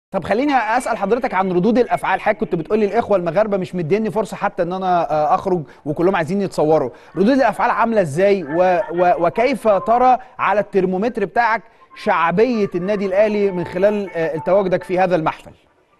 طب خليني اسال حضرتك عن ردود الافعال حضرتك كنت بتقول لي الاخوه المغاربه مش مديني فرصه حتى ان انا آه، اخرج وكلهم عايزين يتصوروا ردود الافعال عامله ازاي و و وكيف ترى على الترمومتر بتاعك شعبيه النادي الاهلي من خلال آه، تواجدك في هذا المحفل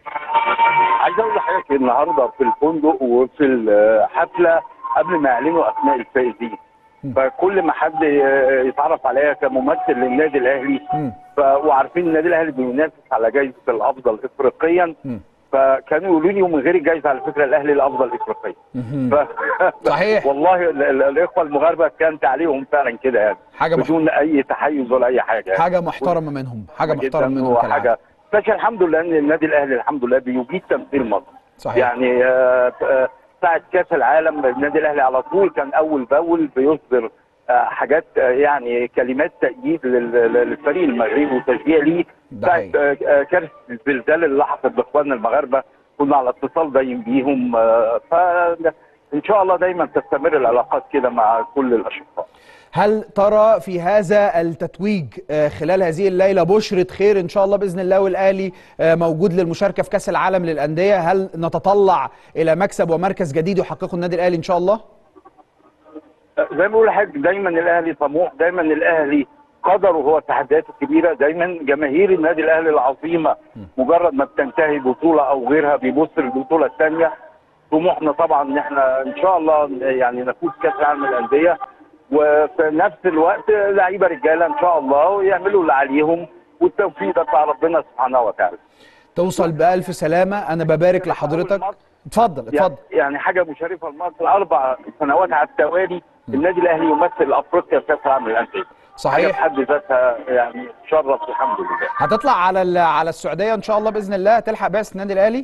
عايز اقول لحضرتك النهارده في الفندق وفي الحفله قبل ما يعلنوا اسماء الفائزين فكل ما حد يتعرف عليا كممثل للنادي الاهلي مم. ف... وعارفين النادي الاهلي بينافس على جائزه الافضل افريقيا مم. فكانوا يقولوا لي ومن غير الجائزه على فكره الاهلي الافضل افريقيا مهم. ف... صحيح. والله ال... ال... الاخوه المغاربه كان تعليقهم فعلا كده يعني حاجة مح- بدون اي تحيز ولا اي حاجه يعني. حاجه محترمه منهم حاجه جداً محترمه منهم كالعادة. وحاجه لكن الحمد لله ان النادي الاهلي الحمد لله بيجيد تمثيل مصر صحيح يعني آه، آه، ساعه كاس العالم النادي الاهلي على طول كان اول باول بيصدر آه، حاجات آه، يعني كلمات تأييد لل- لل- للفريق المغربي وتشجيع ليه ده ساعه حقيقي. آه، آه، كارثه الزلزال اللي حصل باخواننا المغاربه كنا على اتصال دايم بيهم آه، فان شاء الله دايما تستمر العلاقات كده مع كل الاشقاء هل ترى في هذا التتويج آه، خلال هذه الليله بشرة خير ان شاء الله باذن الله والاهلي آه، موجود للمشاركه في كاس العالم للانديه هل نتطلع الى مكسب ومركز جديد يحققه النادي الاهلي ان شاء الله زي ما بقول لحضرتك دايما الاهلي طموح دايما الاهلي قدره هو التحديات الكبيره دايما جماهير النادي الاهلي العظيمه مجرد ما بتنتهي بطوله او غيرها بيبص للبطوله الثانيه طموحنا طبعا ان احنا ان شاء الله يعني نفوز كاس العالم للانديه وفي نفس الوقت لعيبه رجاله ان شاء الله ويعملوا اللي عليهم والتوفيق ده بتاع ربنا سبحانه وتعالى توصل بألف سلامة أنا ببارك لحضرتك اتفضل اتفضل يعني حاجه مشرفه لمصر اربع سنوات على التوالي النادي الاهلي يمثل افريقيا في كاس العالم للانديه حاجه في صحيح حد ذاتها يعني تشرف الحمد لله هتطلع على ال- على السعودية إن شاء الله بإذن الله هتلحق بعثة النادي الأهلي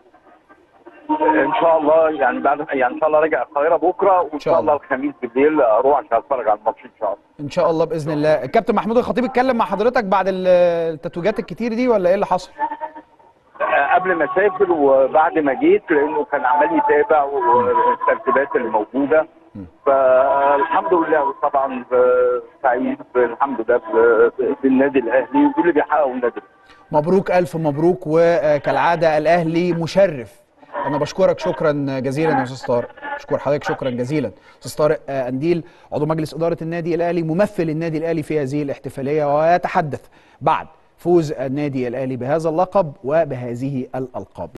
ان شاء الله يعني بعد يعني ان شاء الله راجع القاهره بكره وان شاء شاء الله الله. الخميس بالليل اروح عشان اتفرج على الماتش ان شاء الله إن شاء الله بإذن الله الكابتن محمود الخطيب اتكلم مع حضرتك بعد ال- التتويجات الكتير دي ولا إيه اللي حصل؟ آه، قبل ما اسافر وبعد ما جيت لانه كان عمال يتابع والترتيبات اللي موجوده فالحمد لله طبعا آه، سعيد الحمد لله ب- بالنادي الاهلي واللي بيحققه النادي الأهلي. مبروك ألف مبروك وكالعادة الأهلي مشرف أنا بشكرك شكرا جزيلا يا أستاذ طارق بشكر حضرتك شكرا جزيلا أستاذ طارق آه، أنديل عضو مجلس إدارة النادي الأهلي ممثل النادي الأهلي في هذه الاحتفالية ويتحدث بعد فوز النادي الأهلي بهذا اللقب وبهذه الألقاب